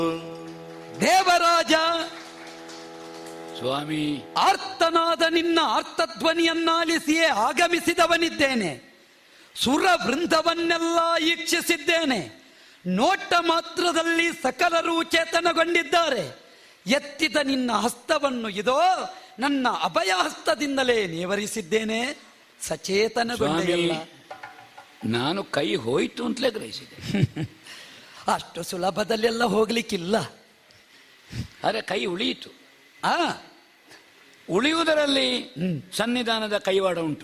ದೇವರಾಜ ಸ್ವಾಮಿ ಆರ್ತನಾದ ನಿನ್ನ ಆರ್ತಧ್ವನಿಯನ್ನಾಲಿಸಿಯೇ ಆಗಮಿಸಿದವನಿದ್ದೇನೆ ಸುರ ವೃಂದವನ್ನೆಲ್ಲ ಈಕ್ಷಿಸಿದ್ದೇನೆ ನೋಟ ಮಾತ್ರದಲ್ಲಿ ಸಕಲರು ಚೇತನಗೊಂಡಿದ್ದಾರೆ ಎತ್ತಿದ ನಿನ್ನ ಹಸ್ತವನ್ನು ಇದೋ ನನ್ನ ಅಭಯ ಹಸ್ತದಿಂದಲೇ ನೇವರಿಸಿದ್ದೇನೆ ಸಚೇತನಗೊಂಡೆಯಲ್ಲ ನಾನು ಕೈ ಹೋಯ್ತು ಅಂತಲೇ ಗ್ರಹಿಸಿದೆ ಅಷ್ಟು ಸುಲಭದಲ್ಲೆಲ್ಲ ಹೋಗ್ಲಿಕ್ಕಿಲ್ಲ ಆದರೆ ಕೈ ಉಳಿಯಿತು ಆ ಉಳಿಯುವುದರಲ್ಲಿ ಸನ್ನಿಧಾನದ ಕೈವಾಡ ಉಂಟು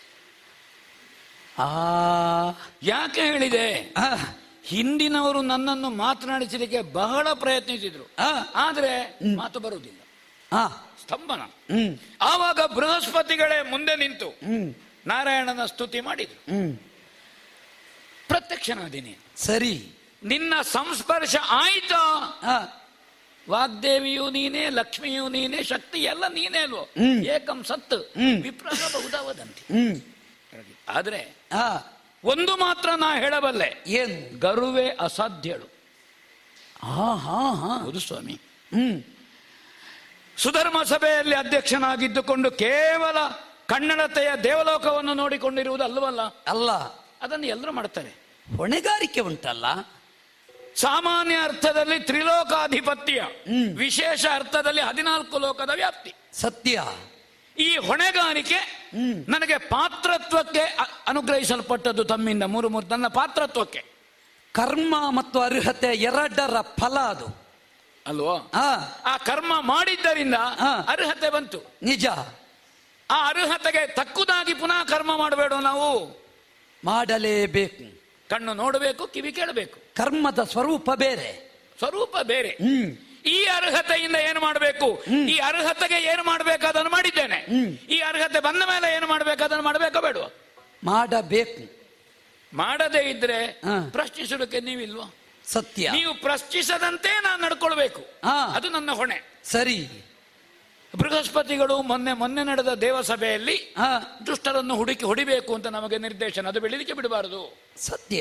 ಆ ಯಾಕೆ ಹೇಳಿದೆ ಆ, ಹಿಂದಿನವರು ನನ್ನನ್ನು ಮಾತನಾಡಿಸಲಿಕ್ಕೆ ಬಹಳ ಪ್ರಯತ್ನಿಸಿದ್ರು ಆ, ಆದ್ರೆ ಮಾತು ಬರುವುದಿಲ್ಲ ಆ, ಸ್ತಂಭನ ಹ್ಮ್ ಆವಾಗ ಬೃಹಸ್ಪತಿಗಳೇ ಮುಂದೆ ನಿಂತು ಹ್ಮ್ ನಾರಾಯಣನ ಸ್ತುತಿ ಮಾಡಿದ್ರು ಹ್ಮ್ ಪ್ರತ್ಯಕ್ಷನಾದೀನಿ ಸರಿ ನಿನ್ನ ಸಂಸ್ಪರ್ಶ ಆಯ್ತಾ ಆ, ವಾಗ್ದೇವಿಯು ನೀನೇ ಲಕ್ಷ್ಮಿಯು ನೀನೇ ಶಕ್ತಿ ಎಲ್ಲ ನೀನೇ ಅಲ್ವೋ ಹ್ಮ್. ಏಕಂ ಸತ್ ಹ್ಮ್. ವಿಪ್ರಹ ಬಹುದಾವದಂತಿ ಹ್ಮ್ ಆದ್ರೆ ಆ ಒಂದು ಮಾತ್ರ ನಾ ಹೇಳಬಲ್ಲೆ ಏನು ಗರುವೆ ಅಸಾಧ್ಯಳು ಹಾ ಹಾ ಹಾ ಹೌದು ಸ್ವಾಮಿ ಹ್ಮ್ ಸುಧರ್ಮ ಸಭೆಯಲ್ಲಿ ಅಧ್ಯಕ್ಷನಾಗಿದ್ದುಕೊಂಡು ಕೇವಲ ಕನ್ನಡತೆಯ ದೇವಲೋಕವನ್ನು ನೋಡಿಕೊಂಡಿರುವುದು ಅಲ್ಲವಲ್ಲ ಅಲ್ಲ ಅದನ್ನು ಎಲ್ಲರೂ ಮಾಡ್ತಾರೆ ಹೊಣೆಗಾರಿಕೆ ಉಂಟಲ್ಲ ಸಾಮಾನ್ಯ ಅರ್ಥದಲ್ಲಿ ತ್ರಿಲೋಕಾಧಿಪತ್ಯ ಹ್ಮ್. ವಿಶೇಷ ಅರ್ಥದಲ್ಲಿ ಹದಿನಾಲ್ಕು ಲೋಕದ ವ್ಯಾಪ್ತಿ ಸತ್ಯ ಈ ಹೊಣೆಗಾರಿಕೆ ಹ್ಮ್. ನನಗೆ ಪಾತ್ರತ್ವಕ್ಕೆ ಅ- ಅನುಗ್ರಹಿಸಲ್ಪಟ್ಟದ್ದು ತಮ್ಮಿಂದ ಮೂರು ಮೂರು ನನ್ನ ಪಾತ್ರತ್ವಕ್ಕೆ ಕರ್ಮ ಮತ್ತು ಅರ್ಹತೆ ಎರಡರ ಫಲ ಅದು ಅಲ್ವೋ ಆ ಆ ಕರ್ಮ ಮಾಡಿದ್ದರಿಂದ ಹಾ. ಅರ್ಹತೆ ಬಂತು ನಿಜ ಆ ಅರ್ಹತೆಗೆ ತಕ್ಕುದಾಗಿ ಪುನಃ ಕರ್ಮ ಮಾಡಬೇಡ ನಾವು ಮಾಡಲೇಬೇಕು ಕಣ್ಣು ನೋಡಬೇಕು ಕಿವಿ ಕೇಳಬೇಕು ಕರ್ಮದ ಸ್ವರೂಪ ಬೇರೆ ಸ್ವರೂಪ ಬೇರೆ ಹ್ಮ್ ಈ ಅರ್ಹತೆಯಿಂದ ಏನು ಮಾಡಬೇಕು ಈ ಅರ್ಹತೆಗೆ ಏನು ಮಾಡಬೇಕು ಅದನ್ನು ಮಾಡಿದ್ದೇನೆ ಹ್ಮ್. ಈ ಅರ್ಹತೆ ಬಂದ ಮೇಲೆ ಏನು ಮಾಡಬೇಕು ಅದನ್ನು ಮಾಡಬೇಕೋ ಬೇಡ ಮಾಡಬೇಕು ಮಾಡದೇ ಇದ್ರೆ ಹಾ. ಪ್ರಶ್ನಿಸೋದಕ್ಕೆ ನೀವಿಲ್ವಾ ಸತ್ಯ ನೀವು ಪ್ರಶ್ನಿಸದಂತೆ ನಾನು ನಡ್ಕೊಳ್ಬೇಕು ಹಾ. ಅದು ನನ್ನ ಹೊಣೆ ಸರಿ ಬೃಹಸ್ಪತಿಗಳು ಮೊನ್ನೆ ಮೊನ್ನೆ ನಡೆದ ದೇವಸಭೆಯಲ್ಲಿ ಹಾ ದುಷ್ಟರನ್ನು ಹುಡುಕಿ ಹೊಡಿಬೇಕು ಅಂತ ನಮಗೆ ನಿರ್ದೇಶನ ಅದು ಬೆಳಿಲಿಕ್ಕೆ ಬಿಡಬಾರದು ಸತ್ಯ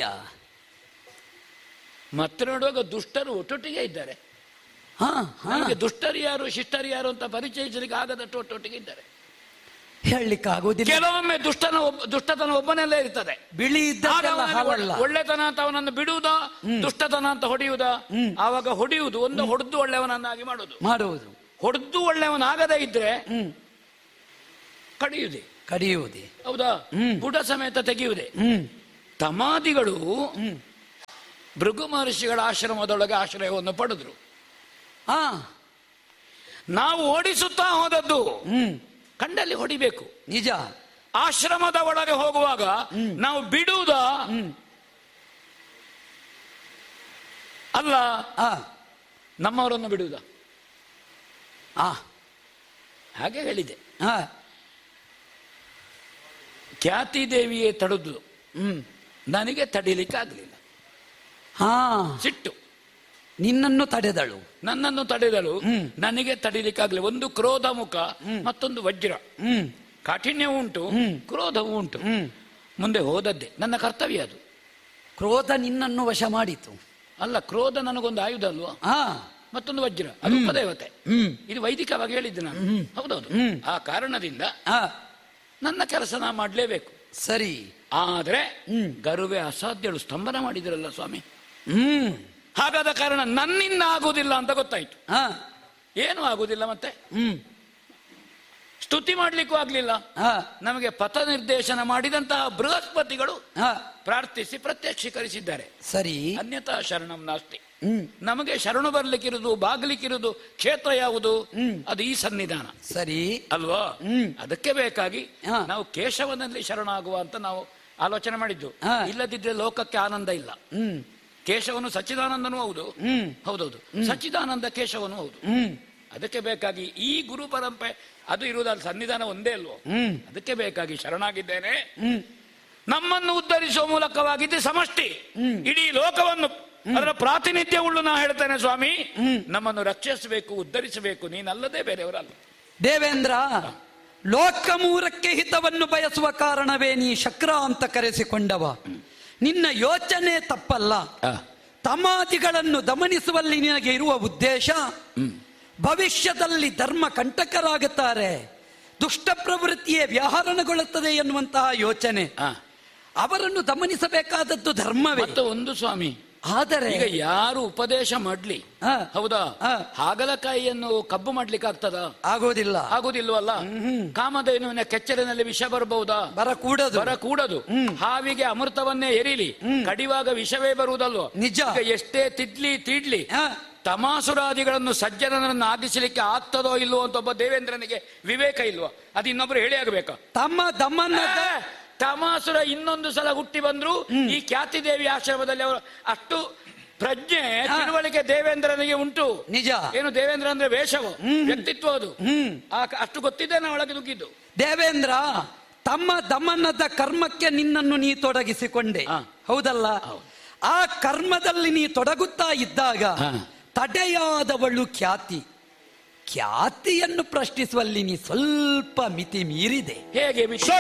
ಮತ್ತೆ ನೋಡುವಾಗ ದುಷ್ಟರು ಒಟ್ಟೊಟ್ಟಿಗೆ ಇದ್ದಾರೆ ಹಾ ಹಾ ನಮಗೆ ದುಷ್ಟರು ಯಾರು ಶಿಷ್ಟರು ಯಾರು ಅಂತ ಪರಿಚಯಿಸಲಿಕ್ಕೆ ಆಗದಷ್ಟು ಒಟ್ಟೊಟ್ಟಿಗೆ ಇದ್ದಾರೆ ಹೇಳಲಿಕ್ಕೆ ಆಗೋದಿಲ್ಲ ಕೆಲವೊಮ್ಮೆ ದುಷ್ಟನ ಒಬ್ಬ ದುಷ್ಟತನ ಒಬ್ಬನಲ್ಲೇ ಇರ್ತದೆ ಬಿಳಿ ಆಗ ಇದ್ದದ್ದೆಲ್ಲ ಅವನಲ್ಲಿ ಹಾಳಲ್ಲ ಒಳ್ಳೆ- ಒಳ್ಳೆತನ ಅಂತ ಅವನನ್ನು ಬಿಡುವುದಾ ದುಷ್ಟತನ ಅಂತ ಹೊಡೆಯುವುದಾ ಆವಾಗ ಹೊಡೆಯುವುದು ಒಂದು ಹೊಡೆದು ಒಳ್ಳೆಯವನನ್ನಾಗಿ ಮಾಡುವುದು ಮಾಡುವುದು ಹೊಡೆದು ಒಳ್ಳೆಯವನಾಗದೇ ಇದ್ರೆ ಹ್ಮ್ ಕಡಿಯುವುದೇ ಕಡಿಯುವುದೇ ಹೌದಾ ಹ್ಮ್. ಪುಟ ಸಮೇತ ತೆಗೆಯುವುದೇ ಹ್ಮ್ ತಮಾದಿಗಳು ಹ್ಮ್ ಭೃಗು ಮಹರ್ಷಿಗಳ ಆಶ್ರಮದೊಳಗೆ ಆಶ್ರಯವನ್ನು ಪಡೆದ್ರು ಹಾ ನಾವು ಓಡಿಸುತ್ತಾ ಹೋದದ್ದು ಹ್ಮ್ ಕಂಡಲ್ಲಿ ಹೊಡಿಬೇಕು ನಿಜ ಆಶ್ರಮದ ಒಳಗೆ ಹೋಗುವಾಗ ನಾವು ಬಿಡುವುದಾ ಹ್ಮ್ ಅಲ್ಲ ಆ ನಮ್ಮವರನ್ನು ಬಿಡುವುದಾ ಆ ಹಾಗೆ ಹೇಳಿದೆ ಆ ಖ್ಯಾತಿ ದೇವಿಯೇ ತಡೆದು ಹ್ಮ್ ನನಗೆ ತಡಿಲಿಕ್ಕೆ ಆಗಲಿಲ್ಲ ಹಾ ಸಿಟ್ಟು ನಿನ್ನನ್ನು ತಡೆದಳು ನನ್ನನ್ನು ತಡೆದಳು ಹ್ಮ್. ನನಗೆ ತಡಿಲಿಕ್ಕಾಗಲಿ ಒಂದು ಕ್ರೋಧ ಮುಖ ಮತ್ತೊಂದು ವಜ್ರ ಹ್ಮ್ ಕಾಠಿಣ್ಯವೂ ಉಂಟು ಹ್ಮ್. ಕ್ರೋಧವೂ ಉಂಟು ಹ್ಮ್ ಮುಂದೆ ಹೋದದ್ದೇ ನನ್ನ ಕರ್ತವ್ಯ ಅದು ಕ್ರೋಧ ನಿನ್ನನ್ನು ವಶ ಮಾಡಿತು ಅಲ್ಲ ಕ್ರೋಧ ನನಗೊಂದು ಆಯುಧ ಅಲ್ವಾ ಹಾ ಮತ್ತೊಂದು ವಜ್ರ ಅದು ಉಪದೇವತೆ ಹ್ಮ್ ಇದು ವೈದಿಕವಾಗಿ ಹೇಳಿದ್ದೆ ನಾನು ಹೌದೌದು ಹ್ಮ್. ಆ ಕಾರಣದಿಂದ ಆ ನನ್ನ ಕೆಲಸ ನಾ ಮಾಡಲೇಬೇಕು ಸರಿ ಆದ್ರೆ ಹ್ಮ್. ಗರುವೆ ಅಸಾಧ್ಯಳು ಸ್ತಂಭನ ಮಾಡಿದ್ರಲ್ಲ ಸ್ವಾಮಿ ಹ್ಮ್ ಹಾಗಾದ ಕಾರಣ ನನ್ನಿಂದ ಆಗುವುದಿಲ್ಲ ಅಂತ ಗೊತ್ತಾಯ್ತು ಹಾ ಏನು ಆಗುವುದಿಲ್ಲ ಮತ್ತೆ ಹ್ಮ್ ಸ್ತುತಿ ಮಾಡ್ಲಿಕ್ಕೂ ಆಗ್ಲಿಲ್ಲ ಹಾ ನಮಗೆ ಪಥ ನಿರ್ದೇಶನ ಮಾಡಿದಂತಹ ಬೃಹಸ್ಪತಿಗಳು ಹಾ ಪ್ರಾರ್ಥಿಸಿ ಪ್ರತ್ಯಕ್ಷೀಕರಿಸಿದ್ದಾರೆ ಸರಿ ಅನ್ಯತಾ ಶರಣಂ ನಾಸ್ತಿ ಹ್ಮ್ ನಮಗೆ ಶರಣು ಬರ್ಲಿಕ್ಕಿರುವುದು ಬಾಗ್ಲಿಕ್ಕಿರುವುದು ಕ್ಷೇತ್ರ ಯಾವುದು ಹ್ಮ್. ಅದು ಈ ಸನ್ನಿಧಾನ ಸರಿ ಅಲ್ವಾ ಹ್ಮ್. ಅದಕ್ಕೆ ಬೇಕಾಗಿ ಹಾ. ನಾವು ಕೇಶವನಲ್ಲಿ ಶರಣಾಗುವ ಅಂತ ನಾವು ಆಲೋಚನೆ ಮಾಡಿದ್ದು ಹಾ. ಇಲ್ಲದಿದ್ರೆ ಲೋಕಕ್ಕೆ ಆನಂದ ಇಲ್ಲ ಹ್ಮ್ ಕೇಶವನು ಸಚ್ಚಿದಾನಂದನೂ ಹೌದು ಹ್ಮ್ ಹೌದೌದು ಸಚ್ಚಿದಾನಂದ ಕೇಶವನು ಹೌದು ಹ್ಮ್ ಅದಕ್ಕೆ ಬೇಕಾಗಿ ಈ ಗುರು ಪರಂಪರೆ ಅದು ಇರುವುದಲ್ಲ ಸನ್ನಿಧಾನ ಒಂದೇ ಅಲ್ವೋ ಹ್ಮ್ ಅದಕ್ಕೆ ಬೇಕಾಗಿ ಶರಣಾಗಿದ್ದೇನೆ ಹ್ಮ್ ನಮ್ಮನ್ನು ಉದ್ಧರಿಸುವ ಮೂಲಕವಾಗಿದ್ದ ಸಮಷ್ಟಿ ಇಡೀ ಲೋಕವನ್ನು ಅದರ ಪ್ರಾತಿನಿಧ್ಯ ಉಳ್ಳು ನಾ ಹೇಳ್ತೇನೆ ಸ್ವಾಮಿ ನಮ್ಮನ್ನು ರಕ್ಷಿಸಬೇಕು ಉದ್ಧರಿಸಬೇಕು ನೀನಲ್ಲದೆ ಬೇರೆಯವರಲ್ಲ ದೇವೇಂದ್ರ ಲೋಕ ಮೂರಕ್ಕೆ ಹಿತವನ್ನು ಬಯಸುವ ಕಾರಣವೇ ನೀ ಶಕ್ರ ಅಂತ ಕರೆಸಿಕೊಂಡವ ನಿನ್ನ ಯೋಚನೆ ತಪ್ಪಲ್ಲ ತಮಾದಿಗಳನ್ನು ದಮನಿಸುವಲ್ಲಿ ನಿನಗೆ ಇರುವ ಉದ್ದೇಶ ಭವಿಷ್ಯದಲ್ಲಿ ಧರ್ಮ ಕಂಟಕರಾಗುತ್ತಾರೆ ದುಷ್ಟ ಪ್ರವೃತ್ತಿಯೇ ವ್ಯಾಹರಣಗೊಳ್ಳುತ್ತದೆ ಎನ್ನುವಂತಹ ಯೋಚನೆ ಆ, ಅವರನ್ನು ದಮನಿಸಬೇಕಾದದ್ದು ಧರ್ಮವೇ ಮತ್ತು ಒಂದು ಸ್ವಾಮಿ ಆದರೆ ಈಗ ಯಾರು ಉಪದೇಶ ಮಾಡ್ಲಿ ಆ. ಹೌದಾ ಆ. ಹಾಗಲಕಾಯಿಯನ್ನು ಕಬ್ಬು ಮಾಡ್ಲಿಕ್ಕೆ ಆಗ್ತದ ಆಗೋದಿಲ್ಲ ಆಗುದಿಲ್ವಲ್ಲ ಕಾಮಧೇನುವಿನ ಕೆಚ್ಚಲಿನಲ್ಲಿ ವಿಷ ಬರಬಹುದಾ ಬರಕೂಡದು ಬರ ಕೂಡದು ಹಾವಿಗೆ ಅಮೃತವನ್ನೇ ಎರಿಲಿ ಕಡಿವಾಗ ವಿಷವೇ ಬರುವುದಲ್ವೋ ನಿಜ. ಈಗ ಎಷ್ಟೇ ತಿದ್ಲಿ ತೀಡ್ಲಿ ಆ, ತಮಾಸುರಾದಿಗಳನ್ನು ಸಜ್ಜನರನ್ನು ಆದಿಸಲಿಕ್ಕೆ ಆಗ್ತದೋ ಇಲ್ವೋ ಅಂತ ಒಬ್ಬ ದೇವೇಂದ್ರನಿಗೆ ವಿವೇಕ ಇಲ್ವೋ ಅದು ಇನ್ನೊಬ್ರು ಹೇಳಿ ಆಗಬೇಕಾ ತಮ್ಮ ದಮ್ಮನ್ನ ಏ, ತಮಾಸುರ ಇನ್ನೊಂದು ಸಲ ಹುಟ್ಟಿ ಬಂದ್ರು ಈ ಖ್ಯಾತಿ ದೇವಿ ಆಶ್ರಮದಲ್ಲಿ ಅವರು ಅಷ್ಟು ಪ್ರಜ್ಞೆ ತಿಳುವಳಿಕೆ ದೇವೇಂದ್ರನಿಗೆ ಉಂಟು ನಿಜ ಏನು ದೇವೇಂದ್ರ ಅಂದ್ರೆ ವೇಷವು ವ್ಯಕ್ತಿತ್ವ ಅದು ಆ ಕ- ಅಷ್ಟು ಗೊತ್ತಿದ್ದೆ ನಾ ಒಳಗೆ ನುಗ್ಗಿದ್ದು ದೇವೇಂದ್ರ ತಮ್ಮ ದಮನದ ಕರ್ಮಕ್ಕೆ ನಿನ್ನನ್ನು ನೀ ತೊಡಗಿಸಿಕೊಂಡೆ ಆ. ಹೌದಲ್ಲ ಹೌದು. ಆ ಕರ್ಮದಲ್ಲಿ ನೀ ತೊಡಗುತ್ತಾ ಇದ್ದಾಗ ಹಾ. ತಡೆಯಾದವಳು ಖ್ಯಾತಿ ಖ್ಯಾತಿಯನ್ನು ಪ್ರಶ್ನಿಸುವಲ್ಲಿ ನೀ ಸ್ವಲ್ಪ ಮಿತಿ ಮೀರಿದೆ ಹೇಗೆ ಮಿತಿ?